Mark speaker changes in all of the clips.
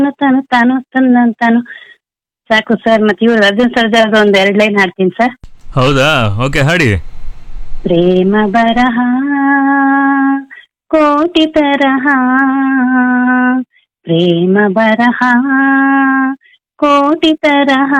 Speaker 1: ತಾನು ತಾನು ತನ್ನ ತಾನು ಸಾಕು ಸರ್ ಮತ್ತೆ ಇವ್ರು ಅರ್ಜುನ್ ಸರ್ಜಾರ್ದು ಒಂದ್ ಎರಡ್ ಲೈನ್ ಹಾಡ್ತೀನಿ ಸರ್
Speaker 2: ಹೌದಾ ಓಕೆ ಹಾಡಿ
Speaker 1: ಪ್ರೇಮ ಬರಹ ಕೋಟಿ ತರಹ ಪ್ರೇಮ ಬರಹ ಕೋಟಿ ತರಹ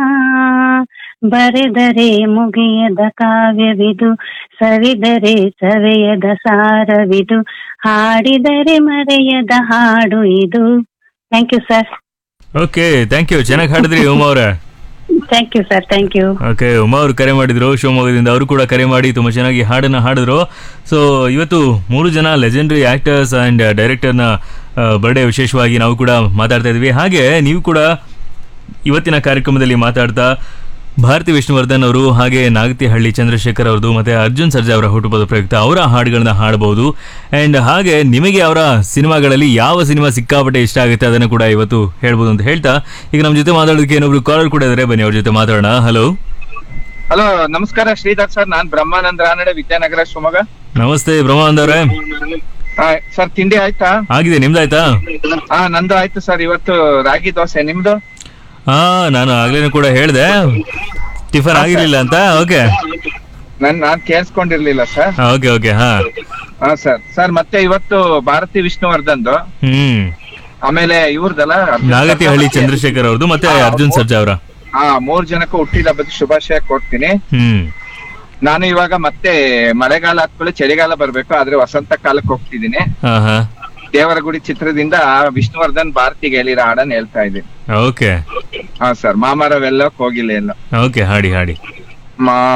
Speaker 1: ಬರೆದರೆ ಮುಗಿಯದ ಕಾವ್ಯವಿದು ಸವಿದರೆ ಸವೆಯದ ಸಾರವಿದು ಹಾಡಿದರೆ ಮರೆಯದ ಹಾಡು ಇದು thank you sir
Speaker 2: okay thank you ಚೆನ್ನಾಗಿ ಹಾಡಿದ್ರಿ ಉಮಾ ಅವರೇ
Speaker 1: thank you sir thank you
Speaker 2: okay Uma ಅವರು ಕರೆ ಮಾಡಿದ್ರು ಶಿವಮೊಗ್ಗದಿಂದ ಅವರು ಕೂಡ ಕರೆ ಮಾಡಿ ತುಂಬ ಚೆನ್ನಾಗಿ ಹಾಡನ್ನು ಹಾಡಿದ್ರು ಸೊ ಇವತ್ತು ಮೂರು ಜನ ಲೆಜೆಂಡರಿ ಆ್ಯಕ್ಟರ್ಸ್ ಆ್ಯಂಡ್ ಡೈರೆಕ್ಟರ್ನ ಬರ್ಡೇ ವಿಶೇಷವಾಗಿ ನಾವು ಕೂಡ ಮಾತಾಡ್ತಾ ಇದ್ವಿ ಹಾಗೆ ನೀವು ಕೂಡ ಇವತ್ತಿನ ಕಾರ್ಯಕ್ರಮದಲ್ಲಿ ಮಾತಾಡ್ತಾ ಭಾರತಿ ವಿಷ್ಣುವರ್ಧನ್ ಅವರು ಹಾಗೆ ನಾಗತಿಹಳ್ಳಿ ಚಂದ್ರಶೇಖರ್ ಅವ್ರದ್ದು ಮತ್ತೆ ಅರ್ಜುನ್ ಸರ್ಜಾ ಅವರ ಹುಟ್ಟುಹಬ್ಬದ ಪ್ರಯುಕ್ತ ಅವರ ಹಾಡುಗಳನ್ನ ಹಾಡಬಹುದು ಆ್ಯಂಡ್ ಹಾಗೆ ನಿಮಗೆ ಅವರ ಸಿನಿಮಾಗಳಲ್ಲಿ ಯಾವ ಸಿನಿಮಾ ಸಿಕ್ಕಾಪಟ್ಟೆ ಇಷ್ಟ ಆಗುತ್ತೆ ಅದನ್ನು ಕೂಡ ಇವತ್ತು ಹೇಳ್ಬೋದು ಅಂತ ಹೇಳ್ತಾ ಈಗ ನಮ್ಮ ಜೊತೆ ಮಾತಾಡೋದಕ್ಕೆ ಏನೊಬ್ರು ಕಾಲರ್ ಕೂಡ ಇದ್ದಾರೆ ಬನ್ನಿ ಅವ್ರ ಜೊತೆ ಮಾತಾಡೋಣ ಹಲೋ
Speaker 3: ಹಲೋ ನಮಸ್ಕಾರ ಶ್ರೀಧರ್ ಸರ್ ನಾನ್ ಬ್ರಹ್ಮಾನಂದ ರಾನಡೆ ವಿದ್ಯಾನಗರ ಶಿವಮೊಗ್ಗ
Speaker 2: ನಮಸ್ತೆ ಬ್ರಹ್ಮಾನಂದ ಅವರೇ
Speaker 3: ಸರ್ ತಿಂಡಿ ಆಯ್ತಾ
Speaker 2: ಆಗಿದೆ ನಿಮ್ದಾಯ್ತಾ
Speaker 3: ಹಾ ನಂದು ಆಯ್ತು ಸರ್ ಇವತ್ತು ರಾಗಿ ದೋಸೆ ನಿಮ್ದು
Speaker 2: ಹಾ ನಾನು ಆಗ್ಲೇನು ಕೂಡ ಹೇಳ್ದೆ ಟಿಫನ್ ಆಗಿರ್ಲಿಲ್ಲ ಅಂತ ಓಕೆ
Speaker 3: ನನ್ ನಾನ್ ಕೇಳಿಸ್ಕೊಂಡಿರ್ಲಿಲ್ಲ ಸರ್
Speaker 2: ಓಕೆ ಓಕೆ ಹಾ
Speaker 3: ಹಾ ಸರ್ ಸರ್ ಮತ್ತೆ ಇವತ್ತು ಭಾರತಿ ವಿಷ್ಣುವರ್ಧನ್ದು
Speaker 2: ಹ್ಮ್
Speaker 3: ಆಮೇಲೆ ಇವ್ರದಲ್ಲ
Speaker 2: ನಾಗತಿಹಳ್ಳಿ ಚಂದ್ರಶೇಖರ್ ಅವ್ರದ್ದು ಮತ್ತೆ ಅರ್ಜುನ್ ಸರ್ಜಾ ಅವರ
Speaker 3: ಹಾ ಮೂರ್ ಜನಕ್ಕೂ ಹುಟ್ಟಿದ ಬಗ್ಗೆ ಶುಭಾಶಯ ಕೊಡ್ತೀನಿ
Speaker 2: ಹ್ಮ್
Speaker 3: ನಾನು ಇವಾಗ ಮತ್ತೆ ಮಳೆಗಾಲ ಆದ್ಮೇಲೆ ಚಳಿಗಾಲ ಬರ್ಬೇಕು ಆದ್ರೆ ವಸಂತ ಕಾಲಕ್ಕೆ ಹೋಗ್ತಿದ್ದೀನಿ
Speaker 2: ಹಾ ಹಾ
Speaker 3: ದೇವರಗುಡಿ ಚಿತ್ರದಿಂದ ವಿಷ್ಣುವರ್ಧನ್ ಭಾರತಿಗೆ ಹೇಳಿರೋ ಹಾಡನ್ನ ಹೇಳ್ತಾ ಇದ್ದೀನಿ
Speaker 2: ಓಕೆ
Speaker 3: ಹಾ ಸರ್ ಮಾಮರವೆಲ್ಲೋಕ್ ಹೋಗಿಲ್ಲ ಎಲ್ಲ
Speaker 2: ಓಕೆ ಹಾಡಿ ಹಾಡಿ
Speaker 3: ಮಾ